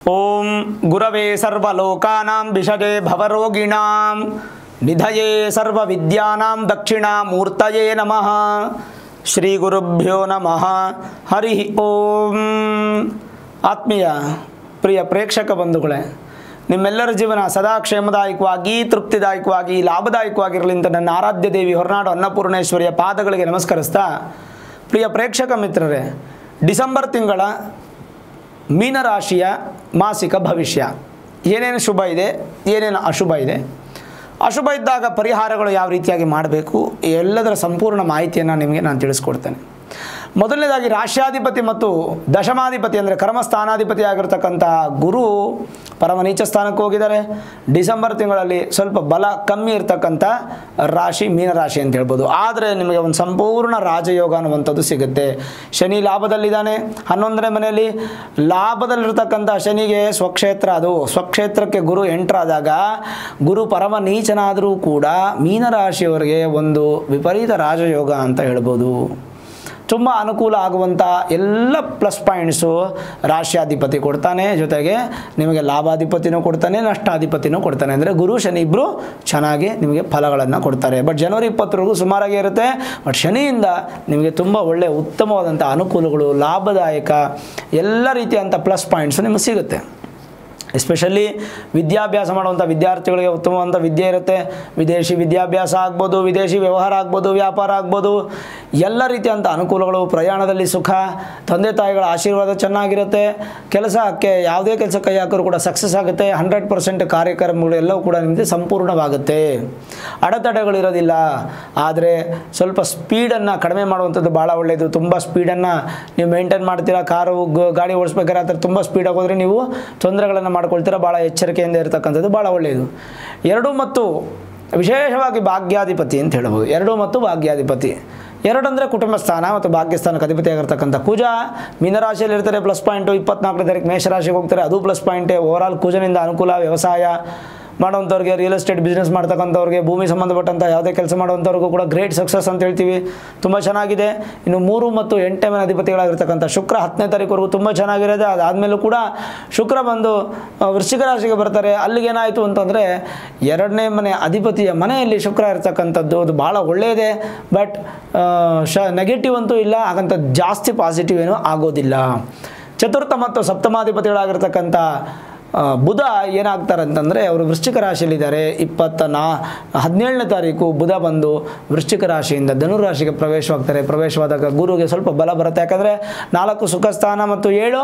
ಓಂ ಗುರವೇ ಸರ್ವಲೋಕಾನಾಂ ವಿಷಜೆ ಭವರೋಗಿಣಾಂ ನಿಧಯೇ ಸರ್ವವಿದ್ಯಾನಾಂ ದಕ್ಷಿಣಾಮೂರ್ತಯೇ ನಮಃ ಶ್ರೀ ಗುರುಭ್ಯೋ ನಮಃ ಹರಿ ಓಂ ಆತ್ಮೀಯ ಪ್ರಿಯ ಪ್ರೇಕ್ಷಕ ಬಂಧುಗಳೇ ನಿಮ್ಮೆಲ್ಲರ ಜೀವನ ಸದಾ ಕ್ಷೇಮದಾಯಕವಾಗಿ ತೃಪ್ತಿದಾಯಕವಾಗಿ ಲಾಭದಾಯಕವಾಗಿರಲಿ ಅಂತ ನನ್ನ ಆರಾಧ್ಯ ದೇವಿ ಹೊರನಾಡು ಅನ್ನಪೂರ್ಣೇಶ್ವರಿಯ ಪಾದಗಳಿಗೆ ನಮಸ್ಕರಿಸ್ತಾ ಪ್ರಿಯ ಪ್ರೇಕ್ಷಕ ಮಿತ್ರರೇ ಡಿಸೆಂಬರ್ ತಿಂಗಳ ಮೀನರಾಶಿಯ ಮಾಸಿಕ ಭವಿಷ್ಯ ಏನೇನು ಶುಭ ಇದೆ ಏನೇನು ಅಶುಭ ಇದೆ ಅಶುಭ ಇದ್ದಾಗ ಪರಿಹಾರಗಳು ಯಾವ ರೀತಿಯಾಗಿ ಮಾಡಬೇಕು ಎಲ್ಲದರ ಸಂಪೂರ್ಣ ಮಾಹಿತಿಯನ್ನು ನಿಮಗೆ ನಾನು ತಿಳಿಸ್ಕೊಡ್ತೇನೆ ಮೊದಲನೇದಾಗಿ ರಾಶ್ಯಾಧಿಪತಿ ಮತ್ತು ದಶಮಾಧಿಪತಿ ಅಂದರೆ ಕರ್ಮಸ್ಥಾನಾಧಿಪತಿ ಆಗಿರ್ತಕ್ಕಂಥ ಗುರು ಪರಮ ನೀಚ ಸ್ಥಾನಕ್ಕೆ ಹೋಗಿದ್ದಾರೆ ಡಿಸೆಂಬರ್ ತಿಂಗಳಲ್ಲಿ ಸ್ವಲ್ಪ ಬಲ ಕಮ್ಮಿ ಇರತಕ್ಕಂಥ ರಾಶಿ ಮೀನರಾಶಿ ಅಂತ ಹೇಳ್ಬೋದು ಆದರೆ ನಿಮಗೆ ಒಂದು ಸಂಪೂರ್ಣ ರಾಜಯೋಗ ಅನ್ನುವಂಥದ್ದು ಸಿಗುತ್ತೆ ಶನಿ ಲಾಭದಲ್ಲಿದ್ದಾನೆ ಹನ್ನೊಂದನೇ ಮನೆಯಲ್ಲಿ ಲಾಭದಲ್ಲಿರ್ತಕ್ಕಂಥ ಶನಿಗೆ ಸ್ವಕ್ಷೇತ್ರ ಅದು ಸ್ವಕ್ಷೇತ್ರಕ್ಕೆ ಗುರು ಎಂಟ್ರಾದಾಗ ಗುರು ಪರಮ ನೀಚನಾದರೂ ಕೂಡ ಮೀನರಾಶಿಯವರಿಗೆ ಒಂದು ವಿಪರೀತ ರಾಜಯೋಗ ಅಂತ ಹೇಳ್ಬೋದು ತುಂಬ ಅನುಕೂಲ ಆಗುವಂಥ ಎಲ್ಲ ಪ್ಲಸ್ ಪಾಯಿಂಟ್ಸು ರಾಶ್ಯಾಧಿಪತಿ ಕೊಡ್ತಾನೆ ಜೊತೆಗೆ ನಿಮಗೆ ಲಾಭಾಧಿಪತಿನೂ ಕೊಡ್ತಾನೆ ನಷ್ಟಾಧಿಪತಿನೂ ಕೊಡ್ತಾನೆ ಅಂದರೆ ಗುರು ಶನಿ ಇಬ್ಬರು ಚೆನ್ನಾಗಿ ನಿಮಗೆ ಫಲಗಳನ್ನು ಕೊಡ್ತಾರೆ ಬಟ್ ಜನವರಿ ಇಪ್ಪತ್ತರೆಗೂ ಸುಮಾರಾಗಿ ಇರುತ್ತೆ ಬಟ್ ಶನಿಯಿಂದ ನಿಮಗೆ ತುಂಬ ಒಳ್ಳೆಯ ಉತ್ತಮವಾದಂಥ ಅನುಕೂಲಗಳು ಲಾಭದಾಯಕ ಎಲ್ಲ ರೀತಿಯಂಥ ಪ್ಲಸ್ ಪಾಯಿಂಟ್ಸು ನಿಮಗೆ ಸಿಗುತ್ತೆ ಎಸ್ಪೆಷಲಿ ವಿದ್ಯಾಭ್ಯಾಸ ಮಾಡುವಂಥ ವಿದ್ಯಾರ್ಥಿಗಳಿಗೆ ಉತ್ತಮವಾದಂಥ ವಿದ್ಯೆ ಇರುತ್ತೆ ವಿದೇಶಿ ವಿದ್ಯಾಭ್ಯಾಸ ಆಗ್ಬೋದು ವಿದೇಶಿ ವ್ಯವಹಾರ ಆಗ್ಬೋದು ವ್ಯಾಪಾರ ಆಗ್ಬೋದು ಎಲ್ಲ ರೀತಿಯಂಥ ಅನುಕೂಲಗಳು ಪ್ರಯಾಣದಲ್ಲಿ ಸುಖ ತಂದೆ ತಾಯಿಗಳ ಆಶೀರ್ವಾದ ಚೆನ್ನಾಗಿರುತ್ತೆ ಕೆಲಸಕ್ಕೆ ಯಾವುದೇ ಕೆಲಸ ಕೈ ಹಾಕಿದ್ರು ಕೂಡ ಸಕ್ಸಸ್ ಆಗುತ್ತೆ ಹಂಡ್ರೆಡ್ ಪರ್ಸೆಂಟ್ ಕಾರ್ಯಕ್ರಮಗಳು ಎಲ್ಲವೂ ಕೂಡ ನಿಮಗೆ ಸಂಪೂರ್ಣವಾಗುತ್ತೆ ಅಡೆತಡೆಗಳಿರೋದಿಲ್ಲ ಆದರೆ ಸ್ವಲ್ಪ ಸ್ಪೀಡನ್ನು ಕಡಿಮೆ ಮಾಡುವಂಥದ್ದು ಭಾಳ ಒಳ್ಳೆಯದು ತುಂಬ ಸ್ಪೀಡನ್ನು ನೀವು ಮೇಂಟೈನ್ ಮಾಡ್ತೀರಾ ಕಾರು ಗ- ಗಾಡಿ ಓಡಿಸ್ಬೇಕಾದ್ರೆ ಆ ಥರ ತುಂಬ ಸ್ಪೀಡಾಗಿ ಹೋದರೆ ನೀವು ತೊಂದರೆಗಳನ್ನು ಮಾಡ್ಕೊಳ್ತೀರಾ ಭಾಳ ಎಚ್ಚರಿಕೆಯಿಂದ ಇರತಕ್ಕಂಥದ್ದು ಭಾಳ ಒಳ್ಳೆಯದು ಎರಡು ಮತ್ತು ವಿಶೇಷವಾಗಿ ಭಾಗ್ಯಾಧಿಪತಿ ಅಂತ ಹೇಳ್ಬೋದು ಎರಡು ಮತ್ತು ಭಾಗ್ಯಾಧಿಪತಿ ಎರಡು ಅಂದರೆ ಕುಟುಂಬ ಸ್ಥಾನ ಮತ್ತು ಭಾಗ್ಯಸ್ಥಾನಕ್ಕೆ ಅಧಿಪತಿ ಆಗಿರ್ತಕ್ಕಂಥ ಕುಜ ಮೀನರಾಶಿಯಲ್ಲಿ ಇರ್ತಾರೆ ಪ್ಲಸ್ ಪಾಯಿಂಟು ಇಪ್ಪತ್ನಾಲ್ಕನೇ ತಾರೀಕು ಮೇಷರಾಶಿಗೆ ಹೋಗ್ತಾರೆ ಅದು ಪ್ಲಸ್ ಪಾಯಿಂಟೇ ಓವರಾಲ್ ಕುಜನಿಂದ ಅನುಕೂಲ ವ್ಯವಸಾಯ ಮಾಡೋವಂಥವ್ರಿಗೆ ರಿಯಲ್ ಎಸ್ಟೇಟ್ ಬಿಸ್ನೆಸ್ ಮಾಡ್ತಕ್ಕಂಥವ್ರಿಗೆ ಭೂಮಿ ಸಂಬಂಧಪಟ್ಟಂಥ ಯಾವುದೇ ಕೆಲಸ ಮಾಡುವಂಥವ್ರಿಗೂ ಕೂಡ ಗ್ರೇಟ್ ಸಕ್ಸಸ್ ಅಂತ ಹೇಳ್ತೀವಿ ತುಂಬ ಚೆನ್ನಾಗಿದೆ ಇನ್ನು ಮೂರು ಮತ್ತು ಎಂಟನೇ ಮನೆ ಅಧಿಪತಿಗಳಾಗಿರ್ತಕ್ಕಂಥ ಶುಕ್ರ ಹತ್ತನೇ ತಾರೀಕುವರೆಗೂ ತುಂಬ ಚೆನ್ನಾಗಿರೋದೆ ಅದಾದಮೇಲೂ ಕೂಡ ಶುಕ್ರ ಬಂದು ಆ, ವೃಶ್ಚಿಕ ರಾಶಿಗೆ ಬರ್ತಾರೆ ಅಲ್ಲಿಗೆ ಏನಾಯಿತು ಅಂತಂದರೆ ಎರಡನೇ ಮನೆ ಅಧಿಪತಿಯ ಮನೆಯಲ್ಲಿ ಶುಕ್ರ ಇರ್ತಕ್ಕಂಥದ್ದು ಅದು ಭಾಳ ಒಳ್ಳೆಯದೇ ಬಟ್ ಶ ನೆಗೆಟಿವ್ ಅಂತೂ ಇಲ್ಲ ಹಾಗಂತ ಜಾಸ್ತಿ ಪಾಸಿಟಿವ್ ಏನೂ ಆಗೋದಿಲ್ಲ ಚತುರ್ಥ ಮತ್ತು ಸಪ್ತಮಾಧಿಪತಿಗಳಾಗಿರ್ತಕ್ಕಂಥ ಆ, ಬುಧ ಏನಾಗ್ತಾರೆ ಅಂತಂದರೆ ಅವರು ವೃಶ್ಚಿಕ ರಾಶಿಯಲ್ಲಿದ್ದಾರೆ ಇಪ್ಪತ್ತ ನಾ ಹದಿನೇಳನೇ ತಾರೀಕು ಬುಧ ಬಂದು ವೃಶ್ಚಿಕ ರಾಶಿಯಿಂದ ಧನುರಾಶಿಗೆ ಪ್ರವೇಶವಾಗ್ತಾರೆ ಪ್ರವೇಶವಾದಾಗ ಗುರುಗೆ ಸ್ವಲ್ಪ ಬಲ ಬರುತ್ತೆ ಯಾಕಂದರೆ ನಾಲ್ಕು ಸುಖ ಸ್ಥಾನ ಮತ್ತು ಏಳು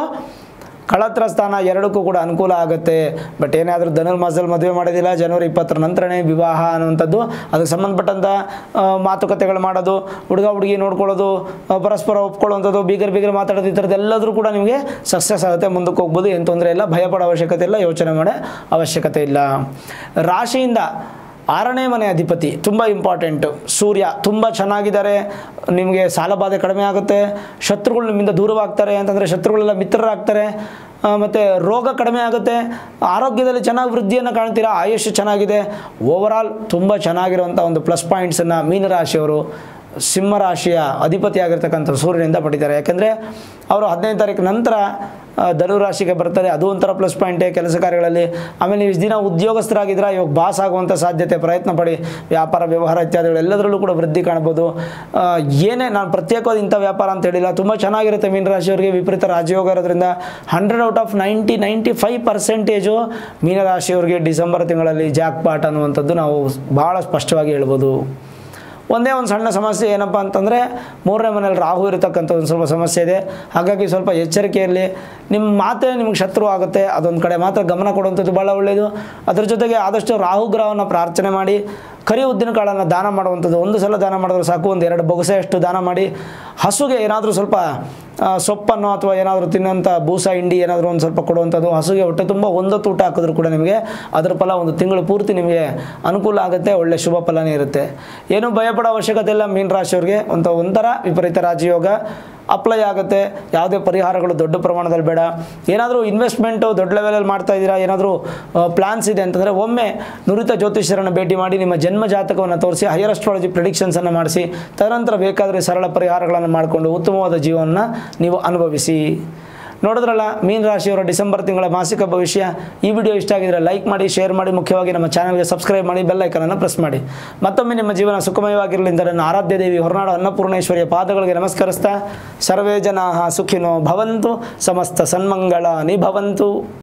ಕಳತ್ರ ಸ್ಥಾನ ಎರಡಕ್ಕೂ ಕೂಡ ಅನುಕೂಲ ಆಗುತ್ತೆ ಬಟ್ ಏನಾದರೂ ಧನುರ್ಮಾಸದಲ್ಲಿ ಮದುವೆ ಮಾಡೋದಿಲ್ಲ ಜನವರಿ ಇಪ್ಪತ್ತರ ನಂತರನೇ ವಿವಾಹ ಅನ್ನುವಂಥದ್ದು ಅದಕ್ಕೆ ಸಂಬಂಧಪಟ್ಟಂಥ ಆ, ಮಾತುಕತೆಗಳು ಮಾಡೋದು ಹುಡುಗ ಹುಡುಗಿ ನೋಡ್ಕೊಳ್ಳೋದು ಆ, ಪರಸ್ಪರ ಒಪ್ಕೊಳ್ಳುವಂಥದ್ದು ಬೀಗರ್ ಬೀಗರ್ ಮಾತಾಡೋದು ಈ ಥರದ್ದು ಎಲ್ಲದರೂ ಕೂಡ ನಿಮಗೆ ಸಕ್ಸಸ್ ಆಗುತ್ತೆ ಮುಂದಕ್ಕೆ ಹೋಗ್ಬೋದು ಏನು ತೊಂದರೆ ಇಲ್ಲ ಭಯಪಡೋ ಅವಶ್ಯಕತೆ ಇಲ್ಲ ಯೋಚನೆ ಮಾಡೋ ಅವಶ್ಯಕತೆ ಇಲ್ಲ ರಾಶಿಯಿಂದ ಆರನೇ ಮನೆ ಅಧಿಪತಿ ತುಂಬ ಇಂಪಾರ್ಟೆಂಟು ಸೂರ್ಯ ತುಂಬ ಚೆನ್ನಾಗಿದ್ದಾರೆ ನಿಮಗೆ ಸಾಲಬಾಧೆ ಕಡಿಮೆ ಆಗುತ್ತೆ ಶತ್ರುಗಳು ನಿಮ್ಮಿಂದ ದೂರವಾಗ್ತಾರೆ ಅಂತಂದರೆ ಶತ್ರುಗಳೆಲ್ಲ ಮಿತ್ರರಾಗ್ತಾರೆ ಮತ್ತು ರೋಗ ಕಡಿಮೆ ಆಗುತ್ತೆ ಆರೋಗ್ಯದಲ್ಲಿ ಚೆನ್ನಾಗಿ ವೃದ್ಧಿಯನ್ನು ಕಾಣ್ತೀರಾ ಆಯುಷ್ಯ ಚೆನ್ನಾಗಿದೆ ಓವರಾಲ್ ತುಂಬ ಚೆನ್ನಾಗಿರುವಂಥ ಒಂದು ಪ್ಲಸ್ ಪಾಯಿಂಟ್ಸನ್ನು ಮೀನರಾಶಿಯವರು ಸಿಂಹರಾಶಿಯ ಅಧಿಪತಿಯಾಗಿರ್ತಕ್ಕಂಥ ಸೂರ್ಯನಿಂದ ಪಡಿತಾರೆ ಯಾಕೆಂದರೆ ಅವರು ಹದಿನೈದು ತಾರೀಕು ನಂತರ ಆ, ಧನುರಾಶಿಗೆ ಬರ್ತಾರೆ ಅದು ಒಂಥರ ಪ್ಲಸ್ ಪಾಯಿಂಟೇ ಕೆಲಸ ಕಾರ್ಯಗಳಲ್ಲಿ ಆಮೇಲೆ ನೀವು ಇಷ್ಟು ದಿನ ಉದ್ಯೋಗಸ್ಥರಾಗಿದ್ದೀರಾ ಇವಾಗ ಬಾಸ್ ಆಗುವಂಥ ಸಾಧ್ಯತೆ ಪ್ರಯತ್ನ ಪಡಿ ವ್ಯಾಪಾರ ವ್ಯವಹಾರ ಇತ್ಯಾದಿಗಳು ಎಲ್ಲದರಲ್ಲೂ ಕೂಡ ವೃದ್ಧಿ ಕಾಣ್ಬೋದು ಆ, ಏನೇ ನಾನು ಪ್ರತ್ಯೇಕವಾದ ಇಂಥ ವ್ಯಾಪಾರ ಅಂತ ಹೇಳಿಲ್ಲ ತುಂಬ ಚೆನ್ನಾಗಿರುತ್ತೆ ಮೀನರಾಶಿಯವರಿಗೆ ವಿಪರೀತ ರಾಜಯೋಗ ಇರೋದ್ರಿಂದ hundred out of ninety ninety five percentage ಮೀನರಾಶಿಯವರಿಗೆ ಡಿಸೆಂಬರ್ ತಿಂಗಳಲ್ಲಿ ಜಾಕ್ ಪಾಟ್ ಅನ್ನುವಂಥದ್ದು ನಾವು ಭಾಳ ಸ್ಪಷ್ಟವಾಗಿ ಹೇಳ್ಬೋದು ಒಂದೇ ಒಂದು ಸಣ್ಣ ಸಮಸ್ಯೆ ಏನಪ್ಪ ಅಂತಂದರೆ ಮೂರನೇ ಮನೇಲಿ ರಾಹು ಇರತಕ್ಕಂಥ ಒಂದು ಸ್ವಲ್ಪ ಸಮಸ್ಯೆ ಇದೆ ಹಾಗಾಗಿ ಸ್ವಲ್ಪ ಎಚ್ಚರಿಕೆಯಲ್ಲಿ ನಿಮ್ಮ ಮಾತೇ ನಿಮಗೆ ಶತ್ರು ಆಗುತ್ತೆ ಅದೊಂದು ಕಡೆ ಮಾತ್ರ ಗಮನ ಕೊಡುವಂಥದ್ದು ಭಾಳ ಒಳ್ಳೆಯದು ಅದ್ರ ಜೊತೆಗೆ ಆದಷ್ಟು ರಾಹು ಗ್ರಹವನ್ನು ಪ್ರಾರ್ಥನೆ ಮಾಡಿ ಕರಿ ಉದ್ದಿನ ಕಾಳನ್ನು ದಾನ ಮಾಡುವಂಥದ್ದು ಒಂದು ಸಲ ದಾನ ಮಾಡಿದ್ರೆ ಸಾಕು ಒಂದು ಎರಡು ಬೊಗಸೆಯಷ್ಟು ದಾನ ಮಾಡಿ ಹಸುಗೆ ಏನಾದರೂ ಸ್ವಲ್ಪ ಆ, ಸೊಪ್ಪನ್ನು ಅಥವಾ ಏನಾದರೂ ತಿನ್ನೋಂಥ ಬೂಸ ಹಿಂಡಿ ಏನಾದರೂ ಒಂದು ಸ್ವಲ್ಪ ಕೊಡುವಂಥದ್ದು ಹಸುಗೆ ಹೊಟ್ಟೆ ತುಂಬ ಒಂದೊತ್ತು ಊಟ ಹಾಕಿದ್ರು ಕೂಡ ನಿಮಗೆ ಅದರ ಫಲ ಒಂದು ತಿಂಗಳು ಪೂರ್ತಿ ನಿಮಗೆ ಅನುಕೂಲ ಆಗುತ್ತೆ ಒಳ್ಳೆ ಶುಭ ಫಲನೇ ಇರುತ್ತೆ ಏನೂ ಭಯಪಡೋ ಅವಶ್ಯಕತೆ ಇಲ್ಲ ಮೀನ ರಾಶಿಯವ್ರಿಗೆ ಒಂದು ಒಂಥರ ವಿಪರೀತ ರಾಜಯೋಗ ಅಪ್ಲೈ ಆಗುತ್ತೆ ಯಾವುದೇ ಪರಿಹಾರಗಳು ದೊಡ್ಡ ಪ್ರಮಾಣದಲ್ಲಿ ಬೇಡ ಏನಾದರೂ ಇನ್ವೆಸ್ಟ್ಮೆಂಟು ದೊಡ್ಡ ಲೆವೆಲಲ್ಲಿ ಮಾಡ್ತಾ ಇದ್ದೀರಾ ಏನಾದರೂ ಪ್ಲಾನ್ಸ್ ಇದೆ ಅಂತಂದರೆ ಒಮ್ಮೆ ನುರಿತ ಜ್ಯೋತಿಷ್ಯರನ್ನು ಭೇಟಿ ಮಾಡಿ ನಿಮ್ಮ ಜನ್ಮ ಜಾತಕವನ್ನು ತೋರಿಸಿ ಹೈಯರ್ ಅಸ್ಟ್ರಾಲಜಿ ಪ್ರಿಡಿಕ್ಷನ್ಸನ್ನು ಮಾಡಿಸಿ ತದನಂತರ ಬೇಕಾದರೆ ಸರಳ ಪರಿಹಾರಗಳನ್ನು ಮಾಡಿಕೊಂಡು ಉತ್ತಮವಾದ ಜೀವನವನ್ನು ನೀವು ಅನುಭವಿಸಿ ನೋಡಿದ್ರಲ್ಲ ಮೀನ ರಾಶಿಯವರ ಡಿಸೆಂಬರ್ ತಿಂಗಳ ಮಾಸಿಕ ಭವಿಷ್ಯ ಈ ವಿಡಿಯೋ ಇಷ್ಟ ಆಗಿದ್ರೆ ಲೈಕ್ ಮಾಡಿ ಶೇರ್ ಮಾಡಿ ಮುಖ್ಯವಾಗಿ ನಮ್ಮ ಚಾನಲ್ಗೆ ಸಬ್ಸ್ಕ್ರೈಬ್ ಮಾಡಿ ಬೆಲ್ ಐಕನನ್ನು ಪ್ರೆಸ್ ಮಾಡಿ ಮತ್ತೊಮ್ಮೆ ನಿಮ್ಮ ಜೀವನ ಸುಖಮಯವಾಗಿರಲಿ ಎಂದು ನನ್ನ ಆರಾಧ್ಯ ದೇವಿ ಹೊರನಾಡು ಅನ್ನಪೂರ್ಣೇಶ್ವರಿಯ ಪಾದಗಳಿಗೆ ನಮಸ್ಕರಿಸ್ತಾ ಸರ್ವೇ ಜನಾಃ ಸುಖಿನೋ ಭವಂತು ಸಮಸ್ತ ಸನ್ಮಂಗಳ ನಿಭವಂತು